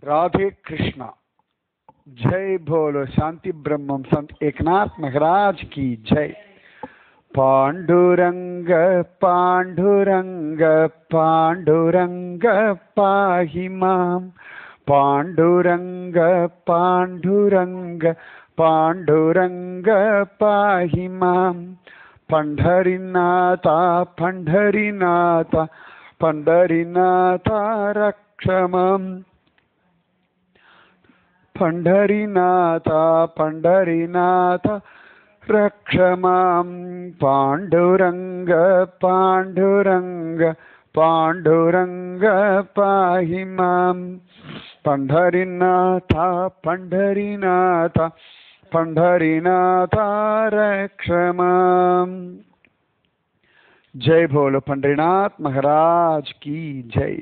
राधे कृष्णा जय बोलो शांति ब्रह्मम संत एकनाथ महाराज की जय पांडुरंग पांडुरंग पांडुरंग पाहि माम पांडुरंग पांडुरंग पांडुरंग पाहि माम पंढरीनाथा पंढरीनाथा पंढरीनाथा रक्षमम् पंढरीनाथ पंढरीनाथ रक्ष मां पाण्डुरङ्ग पाण्डुरङ्ग पाण्डुरङ्ग पाहि मां पंढरीनाथ पंढरीनाथ पंढरीनाथ रक्ष मां जय बोलो पंढरीनाथ महाराज की जय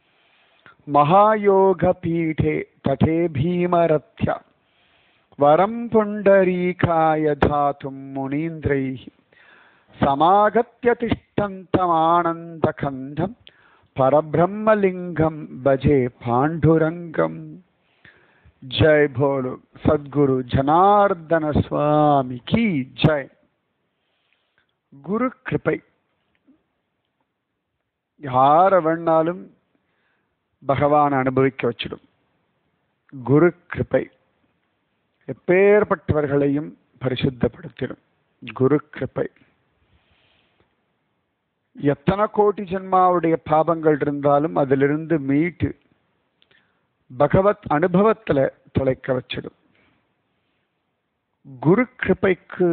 महायोगपीठे तटे भीमरथ्य वरं पुण्डरीकाय धातुं मुनीन्द्रैः समागत्य तिष्ठन्तमानन्दखण्डं परब्रह्मलिङ्गं भजे पाण्डुरङ्गम् जय भोलो सद्गुरु जनार्दन स्वामी की जय குரு கிருபை யாரை வேணாலும் பகவான் அனுபவிக்க வச்சிடும் குரு கிருபை எப்பேற்பட்டவர்களையும் பரிசுத்தப்படுத்திடும் குரு கிருபை எத்தனை கோடி ஜென்மாவுடைய பாபங்கள் இருந்தாலும் அதிலிருந்து மீட்டு பகவத் அனுபவத்துல தொலைக்க வச்சிடும் குரு கிருபைக்கு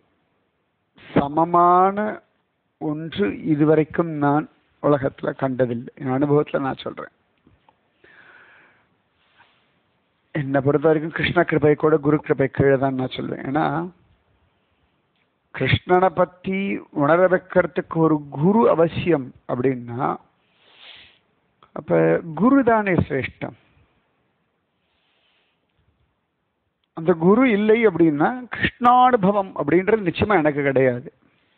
சமமான ஒன்று இதுவரைக்கும் நான் உலகத்துல கண்டதில்லை என் அனுபவத்துல நான் சொல்றேன் என்னை பொறுத்த வரைக்கும் கிருஷ்ண கிருபை கூட குரு கிருபை கீழே தான் நான் சொல்வேன் ஏன்னா கிருஷ்ணனை பத்தி உணர வைக்கிறதுக்கு ஒரு குரு அவசியம் அப்படின்னா அப்ப குரு தானே சிரேஷ்டம் அந்த குரு இல்லை அப்படின்னா கிருஷ்ணானுபவம் அப்படின்றது நிச்சயமா எனக்கு கிடையாது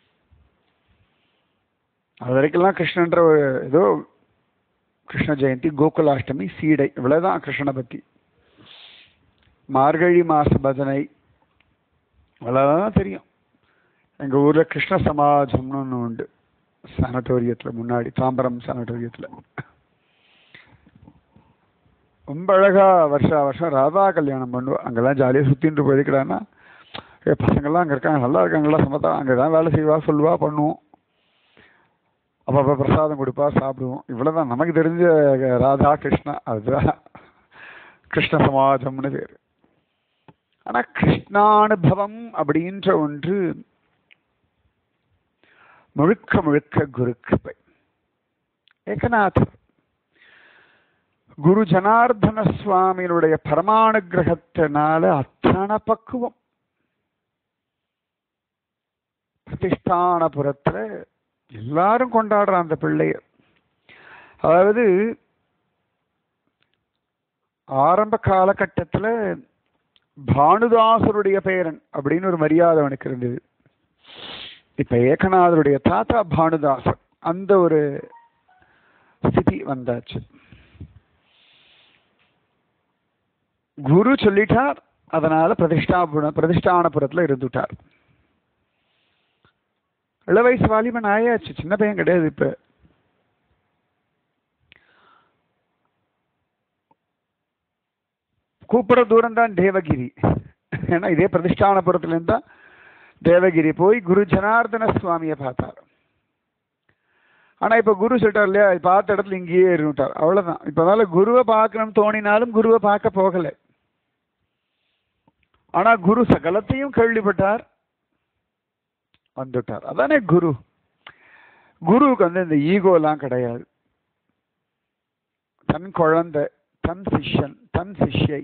அது வரைக்கும்லாம் கிருஷ்ணன்ற ஒரு ஏதோ கிருஷ்ண ஜெயந்தி கோகுலாஷ்டமி சீடை இவ்வளவுதான் கிருஷ்ணனை பத்தி மார்கழி மாச பஜனை அவ்வளவுதான் தெரியும் எங்க ஊர்ல கிருஷ்ண சமாஜம்னு ஒன்று உண்டு சானட்டோரியத்துல முன்னாடி தாம்பரம் சானட்டோரியத்துல ரொம்ப அழகா வருஷா வருஷம் ராதா கல்யாணம் பண்ணுவா அங்கெல்லாம் ஜாலியாக சுத்தின்னு போயிருக்கிறான்னா ஏ பசங்கள்லாம் அங்கே இருக்காங்க நல்லா இருக்காங்களா சமத்தா அங்கே தான் வேலை செய்வா சொல்லுவா பண்ணுவோம் அப்பப்போ பிரசாதம் கொடுப்பா சாப்பிடுவோம் இவ்வளவுதான் நமக்கு தெரிஞ்ச ராதா கிருஷ்ணா அதுதான் கிருஷ்ண சமாஜம்னு பேர் ஆனா கிருஷ்ணானுபவம் அப்படின்ற ஒன்று முழுக்க முழுக்க குரு கிருபை ஏகநாதர் குரு ஜனார்தன சுவாமியினுடைய பரமானுகிரகத்தினால அத்தனை பக்குவம் பிரதிஷ்டானபுரத்துல எல்லாரும் கொண்டாடுற அந்த பிள்ளைய அதாவது ஆரம்ப காலகட்டத்துல பானுதாசருடைய பேரன் அப்படின்னு ஒரு மரியாதை அவனுக்கு இருந்தது இப்ப ஏகநாதருடைய தாத்தா பானுதாசர் அந்த ஒரு ஸ்திதி வந்தாச்சு குரு சொல்லிட்டார் அதனால பிரதிஷ்டாபுர பிரதிஷ்டானபுரத்துல இருந்துட்டார் இள வயசு வாலிபன் ஆயாச்சு சின்ன பையன் கிடையாது இப்ப கூப்பிடுற தூரம் தான் தேவகிரி ஏன்னா இதே பிரதிஷ்டானபுரத்துல இருந்தா தேவகிரி போய் குரு ஜனார்தன சுவாமியை பார்த்தார் ஆனா இப்ப குரு சொல்லிட்டார் இல்லையா பார்த்த இடத்துல இங்கேயே இருந்துட்டார் அவ்வளவுதான் இப்ப அதனால குருவை பார்க்கணும்னு தோணினாலும் குருவை பார்க்க போகல ஆனா குரு சகலத்தையும் கேள்விப்பட்டார் வந்துட்டார் அதானே குரு குருவுக்கு வந்து இந்த ஈகோலாம் கிடையாது தன் குழந்தை தன் சிஷ்யன் தன் சிஷ்யை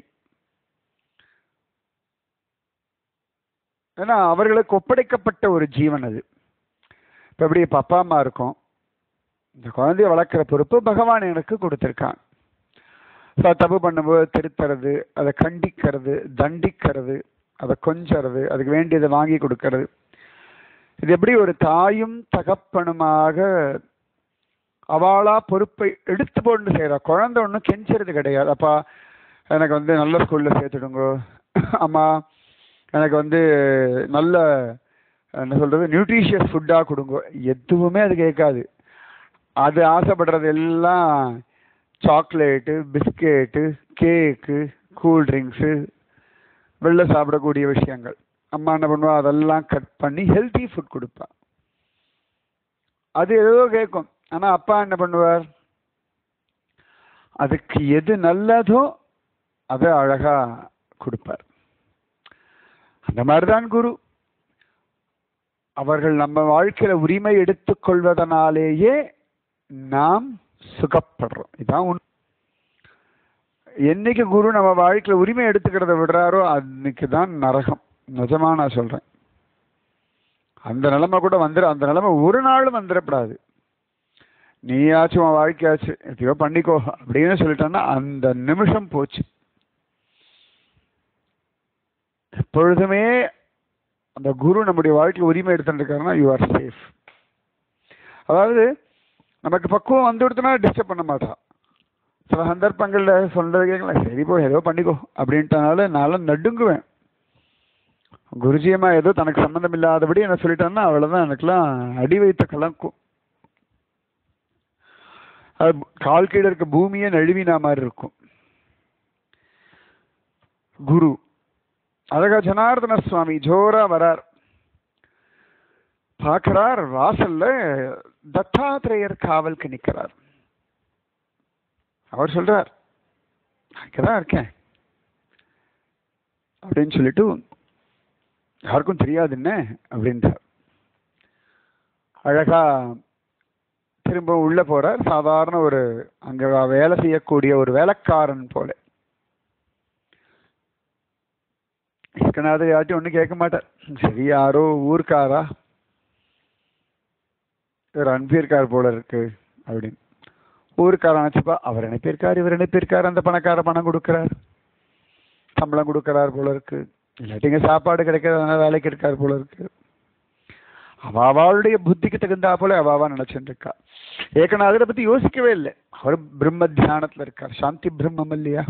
ஏன்னா அவர்களுக்கு ஒப்படைக்கப்பட்ட ஒரு ஜீவன் அது இப்போ எப்படி இப்போ அப்பா அம்மா இருக்கும் இந்த குழந்தைய வளர்க்குற பொறுப்பு பகவான் எனக்கு கொடுத்துருக்கான் ஸோ தப்பு பண்ணும்போது திருத்துறது அதை கண்டிக்கிறது தண்டிக்கிறது அதை கொஞ்சறது அதுக்கு வேண்டியதை வாங்கி கொடுக்கறது இது எப்படி ஒரு தாயும் தகப்பனுமாக அவளா பொறுப்பை எடுத்து போட்டு செய்யறா குழந்தை ஒன்றும் கெஞ்சறது கிடையாது அப்பா எனக்கு வந்து நல்ல ஸ்கூலில் சேர்த்துடுங்க அம்மா எனக்கு வந்து நல்ல என்ன சொல்கிறது நியூட்ரிஷியஸ் ஃபுட்டாக கொடுங்க எதுவுமே அது கேட்காது அது ஆசைப்படுறது எல்லாம் chocolate biscuit cake cool drinks வெளில சாப்பிடக்கூடிய விஷயங்கள் அம்மா என்ன பண்ணுவா அதெல்லாம் கட் பண்ணி ஹெல்த்தி ஃபுட் கொடுப்பா அது ஏதோ கேட்கும் ஆனால் அப்பா என்ன பண்ணுவார் அதுக்கு எது நல்லதோ அதை அழகா கொடுப்பார் அந்த மாதிரிதான் குரு அவர்கள் நம்ம வாழ்க்கையில உரிமை எடுத்துக்கொள்வதனாலேயே நாம் சுகப்படுறோம் இதான் உண்மை என்னைக்கு குரு நம்ம வாழ்க்கையில உரிமை எடுத்துக்கிறத விடுறாரோ அன்னைக்கு தான் நரகம் நிஜமா நான் சொல்றேன் அந்த நிலைமை கூட வந்துட அந்த நிலைமை ஒரு நாளும் வந்துடக்கூடாது நீயாச்சும் உன் வாழ்க்கையாச்சு எதையோ பண்ணிக்கோ அப்படின்னு சொல்லிட்டோன்னா அந்த நிமிஷம் போச்சு எப்பொழுதுமே அந்த குரு நம்முடைய வாழ்க்கையில் உரிமை எடுத்துருக்காருன்னா யூ ஆர் சேஃப் அதாவது நமக்கு பக்குவம் வந்து கொடுத்தனா டிஸ்டர்ப் பண்ண மாட்டான் சில சந்தர்ப்பங்களில் சொல்றது கேட்கலாம் சரி போ ஏதோ பண்ணிக்கோ அப்படின்ட்டனால நானும் நடுங்குவேன் குருஜியமா ஏதோ தனக்கு சம்மந்தம் இல்லாதபடி என்ன சொல்லிட்டான்னா அவ்வளோதான் எனக்குலாம் அடி வைத்த கலங்கும் அது கால் கீழே இருக்க பூமியே நழுவினா மாதிரி இருக்கும் குரு அழகா ஜனார்தன சுவாமி ஜோரா வரார் பார்க்கிறார் வாசல்ல தத்தாத்திரேயர் காவலுக்கு நிற்கிறார் அவர் சொல்றார் அங்கதான் இருக்கேன் அப்படின்னு சொல்லிட்டு யாருக்கும் தெரியாது என்ன அப்படின்றார் அழகா திரும்ப உள்ள போறார் சாதாரண ஒரு அங்க வேலை செய்யக்கூடிய ஒரு வேலைக்காரன் போல ஏற்கனவே யார்ட்டும் ஒன்றும் கேட்க மாட்டார் சரி யாரோ ஊர்க்காரா இவர் அனுப்பியிருக்கார் போல இருக்கு அப்படின்னு ஊருக்காரன் நினச்சிப்பா அவர் அனுப்பியிருக்கார் இவர் அனுப்பியிருக்கார் அந்த பணக்கார பணம் கொடுக்குறார் சம்பளம் கொடுக்குறார் போல இருக்கு இல்லாட்டிங்க சாப்பாடு கிடைக்கிறதுனால வேலைக்கு இருக்கார் போல இருக்கு அவாவாளுடைய புத்திக்கு தகுந்தா போல அவாவா நினைச்சுட்டு இருக்கா ஏகநாதரை பத்தி யோசிக்கவே இல்லை அவர் பிரம்ம தியானத்துல இருக்கார் சாந்தி பிரம்மம் இல்லையா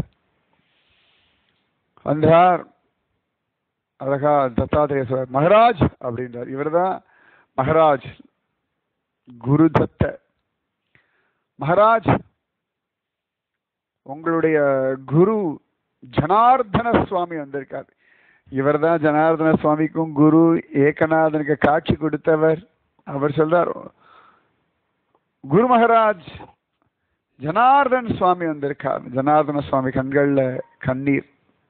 வந்தார் அழகா தத்தாத்திரேய சொல்றார் மகராஜ் அப்படின்றார் இவர்தான் மகராஜ் குரு தத்த மகராஜ் உங்களுடைய குரு ஜனார்தன சுவாமி வந்திருக்கார் இவர்தான் ஜனார்தன சுவாமிக்கும் குரு ஏகநாதனுக்கு காட்சி கொடுத்தவர் அவர் சொல்றார் குரு மகராஜ் ஜனார்தன் சுவாமி வந்திருக்கார் ஜனார்தன சுவாமி கண்கள்ல கண்ணீர்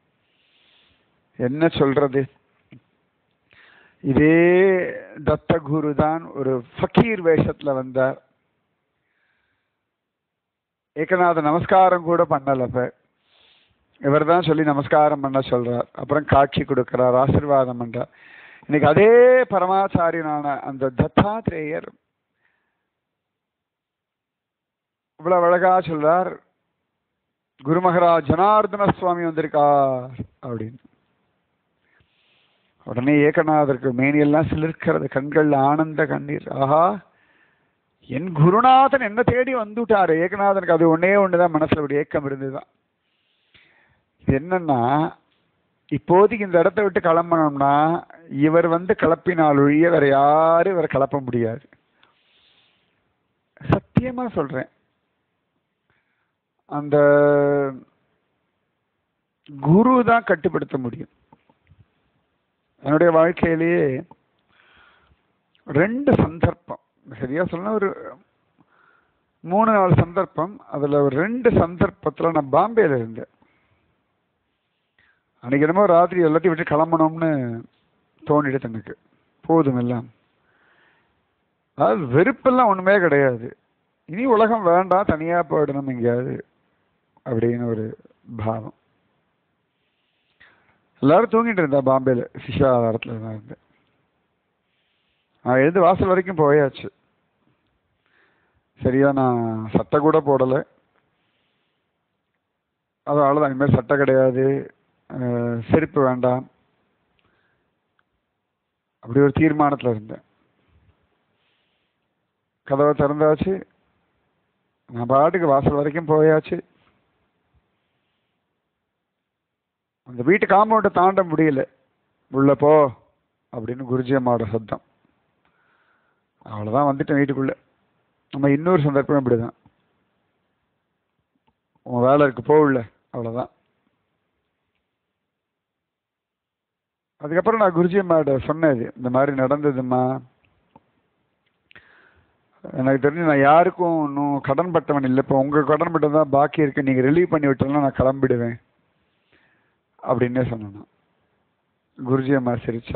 என்ன சொல்றது இதே தத்த குரு தான் ஒரு ஃபக்கீர் வேஷத்துல வந்தார் ஏகநாத நமஸ்காரம் கூட பண்ணல அப்ப இவர் தான் சொல்லி நமஸ்காரம் பண்ண சொல்றார் அப்புறம் காட்சி கொடுக்கிறார் ஆசிர்வாதம் பண்றார் இன்னைக்கு அதே பரமாச்சாரியனான அந்த தத்தாத்திரேயர் இவ்வளவு அழகா சொல்றார் குரு மகராஜ் ஜனார்தன சுவாமி வந்திருக்கார் அப்படின்னு உடனே ஏகநாதருக்கு மேனியெல்லாம் சிலிர்க்கிறது கண்கள்ல ஆனந்த கண்ணீர் ஆஹா என் குருநாதன் என்ன தேடி வந்துட்டாரு ஏகநாதனுக்கு அது ஒன்னே ஒண்ணுதான் மனசுல ஒரு ஏக்கம் இருந்துதான் இது என்னன்னா இப்போதைக்கு இந்த இடத்த விட்டு கிளம்பணும்னா இவர் வந்து கிளப்பினால் ஒழிய வேற யாரும் இவரை கிளப்ப முடியாது சத்தியமா சொல்றேன் அந்த குரு தான் கட்டுப்படுத்த முடியும் என்னுடைய வாழ்க்கையிலேயே ரெண்டு சந்தர்ப்பம் சரியா சொன்ன ஒரு மூணு நாலு சந்தர்ப்பம் அதுல ஒரு ரெண்டு சந்தர்ப்பத்துல நான் பாம்பேல இருந்தேன் அன்னைக்கு என்னமோ ராத்திரி எல்லாத்தையும் விட்டு கிளம்பணும்னு தோணிடுது எனக்கு போதும் எல்லாம் அதாவது வெறுப்பெல்லாம் ஒண்ணுமே கிடையாது இனி உலகம் வேண்டாம் தனியா போயிடணும் எங்கேயாவது அப்படின்னு ஒரு பாவம் எல்லாரும் தூங்கிட்டு இருந்தா பாம்பேல சிஷாதாரத்துல தான் இருந்தேன் நான் எழுந்து வாசல் வரைக்கும் போயாச்சு சரியா நான் சட்டை கூட போடலை அது அவ்வளோதான் இனிமேல் சட்டை கிடையாது அஹ், செருப்பு வேண்டாம் அப்படி ஒரு தீர்மானத்தில் இருந்தேன் கதவை திறந்தாச்சு நான் பாட்டுக்கு வாசல் வரைக்கும் போயாச்சு அந்த வீட்டு காம்பவுண்டை தாண்ட முடியல உள்ள போ அப்படின்னு குருஜி அம்மாவோட சத்தம் அவ்வளோதான் வந்துட்டேன் வீட்டுக்குள்ள நம்ம இன்னொரு சந்தர்ப்பம் இப்படிதான் உன் வேலை இருக்கு போகல அவ்வளோதான் அதுக்கப்புறம் நான் குருஜி அம்மாட்ட சொன்னது இந்த மாதிரி நடந்ததும்மா எனக்கு தெரிஞ்சு நான் யாருக்கும் இன்னும் கடன் பட்டவன் இல்லை இப்போ உங்கள் கடன் பட்டம் தான் பாக்கி இருக்கு நீங்கள் ரிலீவ் பண்ணி விட்டோம்னா நான் கிளம்பிடுவேன் அப்படின்னே சொன்னேன் நான். குருஜி அம்மா சிரிச்சா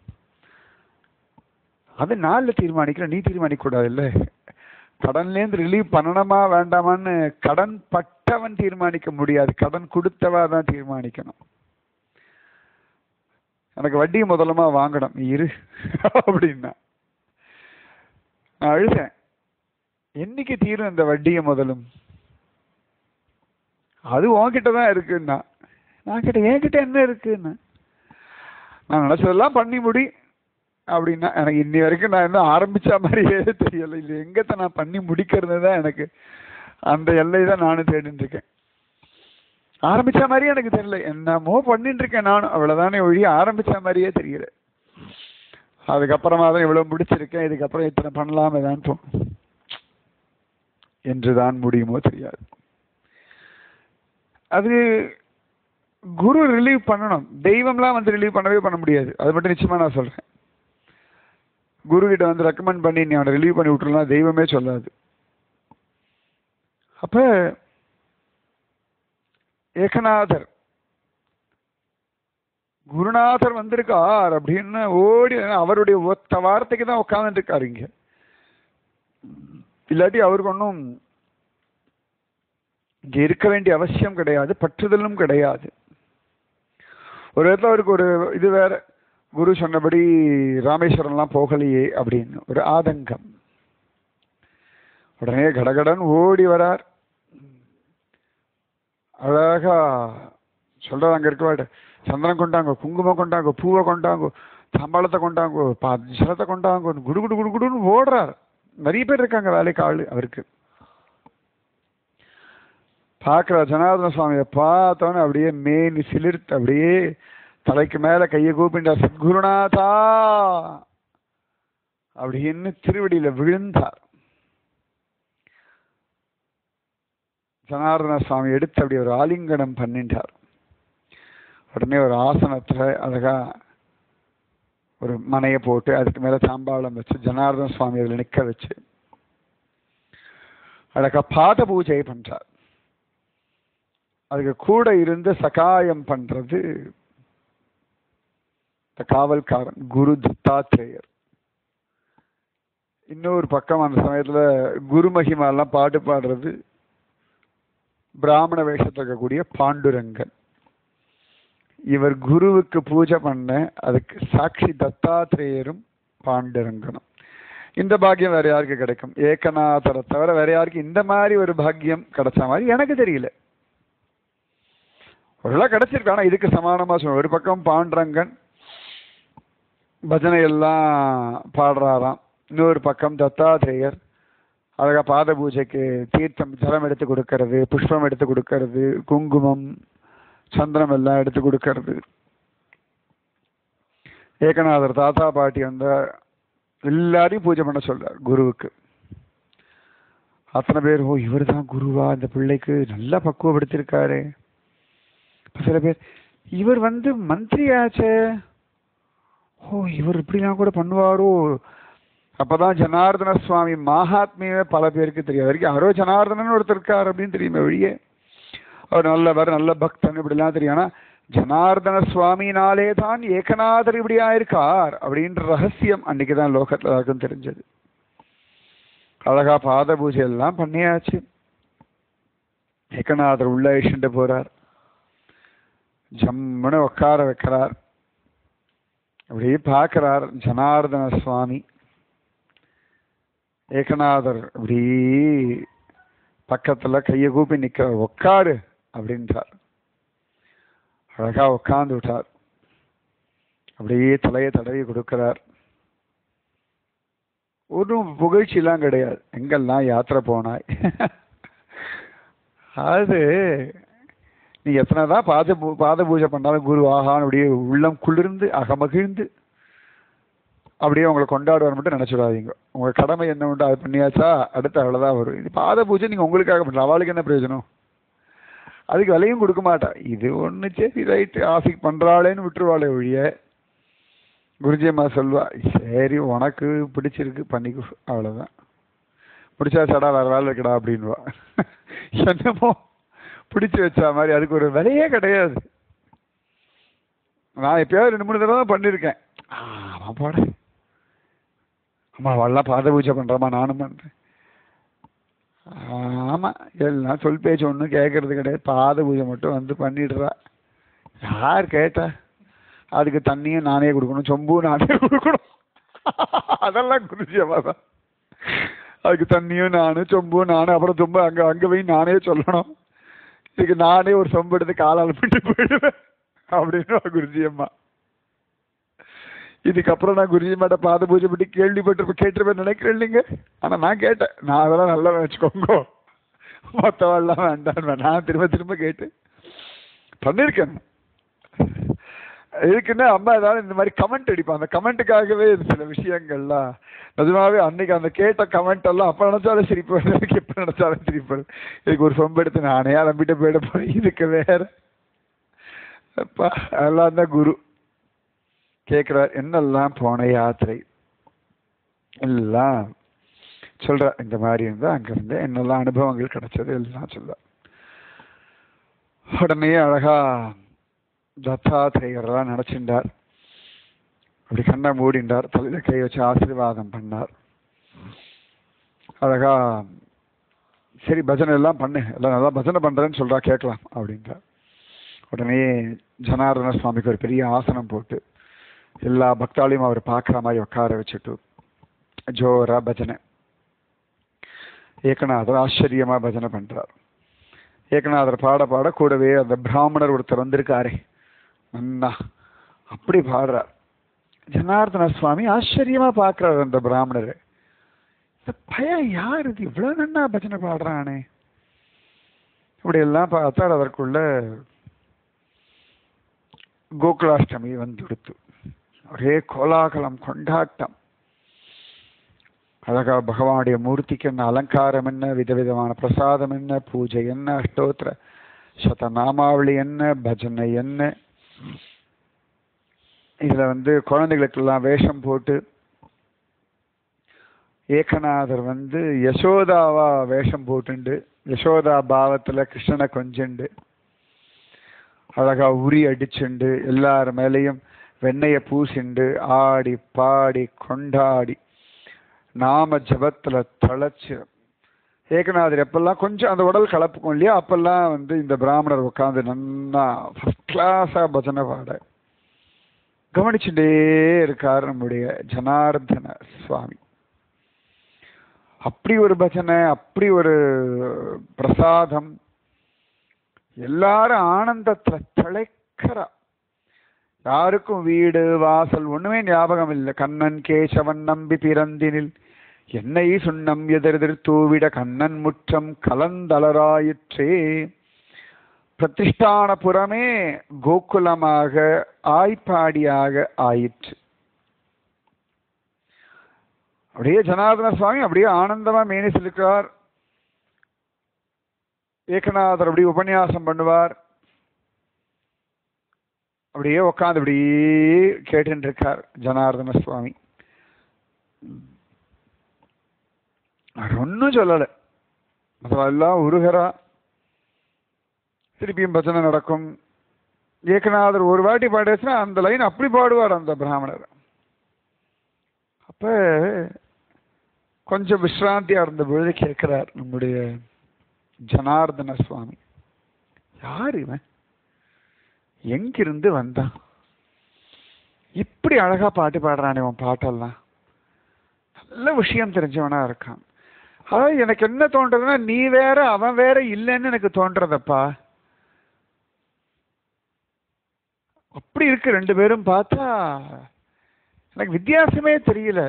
அது நாளில் தீர்மானிக்கிற நீ தீர்மானிக்க கூடாது இல்லை கடன்லேருந்து ரிலீவ் பண்ணணுமா வேண்டாமான்னு கடன் பட்டவன் தீர்மானிக்க முடியாது கடன் கொடுத்தவா தான் தீர்மானிக்கணும் எனக்கு வட்டி முதலமா வாங்கணும் நீ இரு அப்படின்னா நான் அழுதேன் என்னைக்கு தீரும் இந்த வட்டியை முதலும் அது உன்கிட்ட தான் இருக்குன்னா நான் கிட்ட என்கிட்ட என்ன இருக்குன்னு நான் நினைச்சதெல்லாம் பண்ணி முடி அப்படின்னா எனக்கு இன்னி வரைக்கும் நான் இன்னும் ஆரம்பிச்ச மாதிரியே தெரியல இது எங்கத்த நான் பண்ணி முடிக்கிறது தான் எனக்கு அந்த எல்லை தான் நானும் தேடிட்டு இருக்கேன் ஆரம்பிச்ச மாதிரியே எனக்கு தெரியல என்னமோ பண்ணிட்டு இருக்கேன் நானும் அவ்வளவுதானே ஒழிய ஆரம்பிச்ச மாதிரியே தெரியல அதுக்கப்புறமா தான் இவ்வளவு முடிச்சிருக்கேன் இதுக்கப்புறம் இத்தனை பண்ணலாமே தான் தோணும் என்றுதான் முடியுமோ தெரியாது அது குரு ரிலீவ் பண்ணணும் தெய்வம்லாம் வந்து ரிலீவ் பண்ணவே பண்ண முடியாது அது மட்டும் நிச்சயமா நான் சொல்றேன் குரு கிட்ட வந்து ரெக்கமெண்ட் பண்ணி நீ அவனை ரிலீவ் பண்ணி விட்டுலாம் தெய்வமே சொல்லாது அப்ப ஏகநாதர் குருநாதர் வந்திருக்கார் அப்படின்னு ஓடி அவருடைய ஒத்த வார்த்தைக்கு தான் உட்கார்ந்துட்டு இருக்காரு இங்க இல்லாட்டி அவருக்கு ஒன்றும் இங்க இருக்க வேண்டிய அவசியம் கிடையாது பற்றுதலும் கிடையாது ஒரு இடத்துல அவருக்கு ஒரு இது வேற குரு சொன்னபடி ராமேஸ்வரம்லாம் போகலையே அப்படின்னு ஒரு ஆதங்கம் உடனே கடகடன் ஓடி வரார் அழகா சொல்றாரு அங்க இருக்கவாடு சந்தனம் கொண்டாங்க குங்குமம் கொண்டாங்க பூவை கொண்டாங்க தாம்பாளத்தை கொண்டாங்க பா- ஜலத்தை கொண்டாங்க குடு குடு குடு குடுன்னு ஓடுறார் நிறைய பேர் இருக்காங்க வேலைக்கு ஆளு அவருக்கு பார்க்குற ஜனார்தன சுவாமியை பார்த்தோன்னே அப்படியே மேனி சிலிர்த்து அப்படியே தலைக்கு மேல கையை கூப்பிட்டார் சத்குருநாதா அப்படின்னு திருவடியில விழுந்தார் ஜனார்தன சுவாமி எடுத்து அப்படி ஒரு ஆலிங்கனம் பண்ணிட்டார் உடனே ஒரு ஆசனத்துல அழகா ஒரு மனையை போட்டு அதுக்கு மேல தாம்பாளம் வச்சு ஜனார்தன சுவாமி அதில் நிக்க வச்சு அழகா பாத பூஜை பண்றார் அதுக்கு கூட இருந்து சகாயம் பண்றது இந்த காவல்காரன் குரு தத்தாத்ரேயர் இன்னொரு பக்கம் அந்த சமயத்துல குரு மகிமாலாம் பாட்டு பாடுறது பிராமண வேஷத்துல இருக்கக்கூடிய பாண்டுரங்கன் இவர் குருவுக்கு பூஜை பண்ண அதுக்கு சாட்சி தத்தாத்ரேயரும் பாண்டுரங்கனும் இந்த பாக்கியம் வேற யாருக்கு கிடைக்கும் ஏகநாதரை தவிர வேற யாருக்கு இந்த மாதிரி ஒரு பாக்கியம் கிடைச்ச மாதிரி எனக்கு தெரியல ஒருவேளை கிடைச்சிருக்கு ஆனா இதுக்கு சமானமா சொல்லுவேன் ஒரு பக்கம் பாண்டரங்கன் பஜனை எல்லாம் பாடுறாராம் இன்னொரு பக்கம் தத்தாத்ரேயர் அழகா பாத பூஜைக்கு தீர்த்தம் ஜலம் எடுத்து கொடுக்கறது புஷ்பம் எடுத்து கொடுக்கறது குங்குமம் சந்தனம் எல்லாம் எடுத்து கொடுக்கறது ஏகநாதர் தாத்தா பாட்டி வந்த எல்லாரையும் பூஜை பண்ண சொல்றார் குருவுக்கு அத்தனை பேர் ஓ இவர் தான் குருவா இந்த பிள்ளைக்கு நல்லா பக்குவப்படுத்திருக்காரு இப்ப சில பேர் இவர் வந்து மந்திரி ஆச்சே ஓ இவர் இப்படிலாம் கூட பண்ணுவாரோ அப்பதான் ஜனார்தன சுவாமி மகாத்மியமே பல பேருக்கு தெரியும் வரைக்கும் யாரோ ஜனார்தனன் ஒருத்தர் இருக்கார் அப்படின்னு தெரியுமே வழியே அவர் நல்லவர் நல்ல பக்தன் இப்படிலாம் தெரியும் ஆனா ஜனார்தன சுவாமினாலே தான் ஏகநாதர் இப்படி ஆயிருக்கார் அப்படின்ற ரகசியம் அன்னைக்கு தான் லோகத்துல எல்லாருக்கும் தெரிஞ்சது அழகா பாத பூஜை எல்லாம் பண்ணியாச்சு ஏகநாதர் உள்ள இஷ்ண்டு போறார் ஜம்முன்னு உட்கார வைக்கிறார் அப்படியே பார்க்கிறார் ஜனார்தன சுவாமி ஏகநாதர் அப்படி பக்கத்துல கையை கூப்பி நிக்கிறார் உட்காரு அப்படின்றார் அழகா உட்கார்ந்து விட்டார் அப்படியே தலையை தடவி கொடுக்கிறார் ஒன்றும் புகழ்ச்சிலாம் கிடையாது எங்கெல்லாம் யாத்திரை போனாய் அது நீ எத்தனை தான் பாத பூ பாத பூஜை பண்ணாலும் குரு ஆகான்னு அப்படியே உள்ளம் குளிர்ந்து அகமகிழ்ந்து அப்படியே உங்களை கொண்டாடுவார் மட்டும் நினைச்சிடாதீங்க உங்க கடமை என்ன உண்டு அது பண்ணியாச்சா அடுத்து அவ்வளவுதான் வரும் இது பாத பூஜை நீங்க உங்களுக்காக பண்ணல அவளுக்கு என்ன பிரயோஜனம் அதுக்கு விலையும் கொடுக்க மாட்டா இது ஒண்ணு சரி ரைட்டு ஆசைக்கு பண்றாளேன்னு விட்டுருவாளே ஒழிய குருஜி அம்மா சொல்வா சரி உனக்கு பிடிச்சிருக்கு பண்ணிக்கோ அவ்வளவுதான் பிடிச்சா சடா வேற வேலை இருக்கடா அப்படின்வா என்னமோ பிடிச்சு வச்சா மாதிரி அதுக்கு ஒரு விலையே கிடையாது நான் எப்பயாவது ரெண்டு மூணு தடவை தான் பண்ணியிருக்கேன் ஆமா போட அம்மா அவள்லாம் பாத பூஜை பண்றமா நானும் பண்றேன் ஆமா எல்லாம் சொல் பேச்சு ஒன்றும் கேட்கறது கிடையாது பாத பூஜை மட்டும் வந்து பண்ணிடுறா யார் கேட்டா அதுக்கு தண்ணியும் நானே கொடுக்கணும் சொம்பும் நானே கொடுக்கணும் அதெல்லாம் குருஜி அம்மா தான் அதுக்கு தண்ணியும் நானு சொம்பும் நானு அப்புறம் சொம்பு அங்க அங்க போய் நானே சொல்லணும் இதுக்கு நானே ஒரு சொம்பு எடுத்து காலால் பிட்டு போயிடுவேன் அப்படின்னு குருஜி அம்மா இதுக்கப்புறம் நான் குருஜி அம்மாட்ட பாத பூஜை பற்றி கேள்விப்பட்டு கேட்டிருப்பேன் நினைக்கிறேன் இல்லைங்க ஆனா நான் கேட்டேன் நான் அதெல்லாம் நல்லா வச்சுக்கோங்க மற்றவெல்லாம் வேண்டாம் நான் திரும்ப திரும்ப கேட்டு பண்ணியிருக்கேன் இதுக்குன்னா அம்மா ஏதாவது இந்த மாதிரி கமெண்ட் அடிப்பான் அந்த கமெண்ட்டுக்காகவே சில விஷயங்கள்லாம் நிஜமாவே அன்னைக்கு அந்த கேட்ட கமெண்ட் எல்லாம் அப்ப நினைச்சாலும் சிரிப்பு வருது எனக்கு எப்ப நினைச்சாலும் சிரிப்பு வருது இதுக்கு ஒரு சொம்பு எடுத்து நானே அலம்பிட்டு போயிட போறேன் இதுக்கு வேற அப்பா அதெல்லாம் தான் குரு கேட்கிறார் என்னெல்லாம் போன யாத்திரை எல்லாம் சொல்ற இந்த மாதிரி இருந்தா அங்க இருந்து என்னெல்லாம் அனுபவங்கள் கிடைச்சது எல்லாம் சொல்ற உடனே அழகா தத்தாத்திரேயரெல்லாம் நினைச்சிருந்தார் அப்படி கண்ணை மூடிண்டார் தலையில கை வச்சு ஆசீர்வாதம் பண்ணார் அழகா சரி பஜனை எல்லாம் பண்ணு எல்லாம் நல்லா பஜனை பண்றேன்னு சொல்றா கேட்கலாம் அப்படின்றார் உடனே ஜனார்தன சுவாமிக்கு ஒரு பெரிய ஆசனம் போட்டு எல்லா பக்தாலையும் அவர் பார்க்குற மாதிரி உட்கார வச்சுட்டு ஜோரா பஜனை ஏகநாதர் ஆச்சரியமா பஜனை பண்றார் ஏகநாதர் பாட பாட கூடவே அந்த பிராமணர் ஒருத்தர் வந்திருக்காரே அண்ணா அப்படி பாடுறார் ஜனார்தன சுவாமி ஆச்சரியமா பார்க்கிறார் அந்த பிராமணர் இந்த பையன் யார் இது இவ்வளவு நன்னா பஜனை பாடுறானே இப்படி எல்லாம் பார்த்தார் அதற்குள்ள கோகுலாஷ்டமி வந்துடுத்து ஒரே கோலாகலம் கொண்டாட்டம் அழகா பகவானுடைய மூர்த்திக்கு என்ன அலங்காரம் என்ன விதவிதமான பிரசாதம் என்ன பூஜை என்ன அஷ்டோத்திர சதநாமாவளி என்ன பஜனை என்ன இதுல வந்து குழந்தைகளுக்கெல்லாம் வேஷம் போட்டு ஏகநாதர் வந்து யசோதாவா வேஷம் போட்டுண்டு யசோதா பாவத்துல கிருஷ்ணனை கொஞ்சண்டு அழகா உரி அடிச்சுண்டு எல்லார் மேலேயும் வெண்ணைய பூசிண்டு ஆடி பாடி கொண்டாடி நாம ஜபத்துல தழைச்சு ஏகநாதர் எப்பெல்லாம் கொஞ்சம் அந்த உடல் கலப்புக்கும் இல்லையா அப்பெல்லாம் வந்து இந்த பிராமணர் உட்காந்து நன்னா ஃபர்ஸ்ட் கிளாஸா பஜனை பாட கவனிச்சுட்டே இருக்கார் நம்முடைய ஜனார்தன சுவாமி அப்படி ஒரு பஜனை அப்படி ஒரு பிரசாதம் எல்லாரும் ஆனந்தத்துல திளைக்கிறா யாருக்கும் வீடு வாசல் ஒண்ணுமே ஞாபகம் இல்லை கண்ணன் கேசவன் நம்பி பிறந்தினில் என்னை சுண்ணம் எதிரெதிர் தூவிட கண்ணன் முற்றம் கலந்தளராயிற்றே பிரதிஷ்டானபுரமே கோகுலமாக ஆய்ப்பாடியாக ஆயிற்று அப்படியே ஜனார்தன சுவாமி அப்படியே ஆனந்தமா மேனிசிருக்கிறார் ஏகநாதர் அப்படி உபன்யாசம் பண்ணுவார் அப்படியே உட்காந்து அப்படியே கேட்டுட்டு இருக்கார் ஜனார்தன சுவாமி அவர் ஒன்றும் சொல்லலை அதெல்லாம் உருகிறா திருப்பியும் பஜனை நடக்கும் ஏகநாதர் ஒரு வாட்டி பாடிச்சுன்னா அந்த லைன் அப்படி பாடுவார் அந்த பிராமணர் அப்ப கொஞ்சம் விஸ்ராந்தியா இருந்த பொழுது கேட்கிறார் நம்முடைய ஜனார்தன சுவாமி யார் இவன் எங்கிருந்து வந்தான் இப்படி அழகா பாட்டு பாடுறானே உன் பாட்டெல்லாம் நல்ல விஷயம் தெரிஞ்சவனா இருக்கான் அதாவது எனக்கு என்ன தோன்றதுன்னா நீ வேற அவன் வேற இல்லைன்னு எனக்கு தோன்றதப்பா அப்படி இருக்கு ரெண்டு பேரும் பார்த்தா எனக்கு வித்தியாசமே தெரியல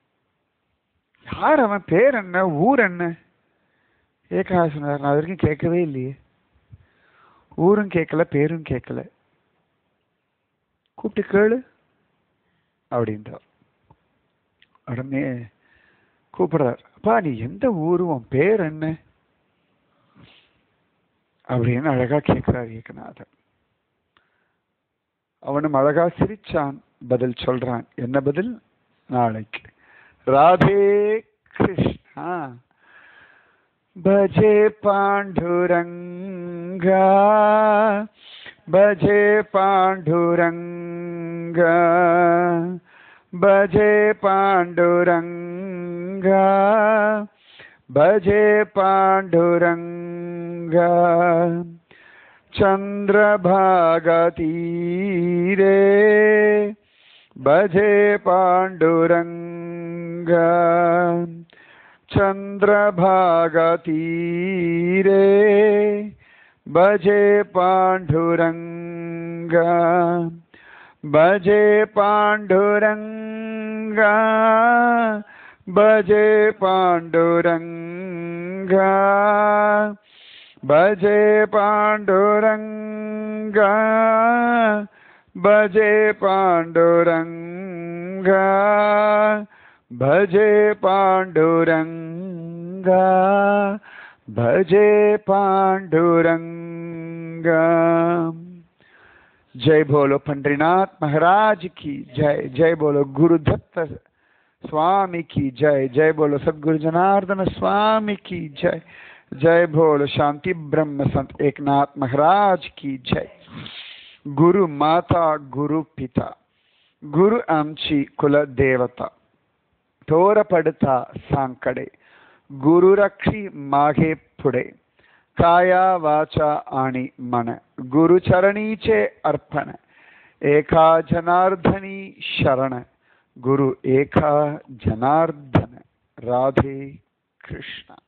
யார் அவன் பேர் என்ன ஊர் என்ன ஏகாசனர் நான் அது வரைக்கும் கேட்கவே இல்லையே ஊரும் கேட்கல பேரும் கேட்கல கூப்பிட்டு கேளு அப்படின்றார் உடனே கூப்பிடுறார் அப்பா நீ எந்த ஊரு உன் பேர் என்ன அப்படின்னு அழகா கேட்கிறார் ஏகநாதன் அவனும் அழகா சிரிச்சான் பதில் சொல்றான் என்ன பதில் நாளைக்கு ராதே கிருஷ்ணா பஜே பாண்டுரங்கா பஜே பாண்டுரங்கா பஜே பாண்டுரங்கா பஜே பாண்டுரங்கா चन्द्रभागतीरे भजे पाण्डुरङ्ग चन्द्रभागतीरे भजे पाण्डुरङ्ग भजे पाण्डुरङ्ग भजे पाण्डुरङ्ग भजे पाण्डुरङ्ग भजे पाण्डुरङ्ग भजे पाण्डुरङ्ग भजे पाण्डुरङ्ग जय बोलो पंडरीनाथ महाराज की जय जय बोलो गुरुदत्त स्वामी की जय जय बोलो सदगुरु जनार्दन स्वामी की जय जय बोल शांति ब्रह्म संत एकनाथ महाराज की जय गुरु माता गुरु पिता गुरु आमची कुल देवता तोरपडता सांकडे गुरु रक्षी मागे पुढे काया वाचा आणि मन गुरुचरणीचे अर्पण एका जनार्दनी शरण गुरु एका जनार्दन राधे कृष्ण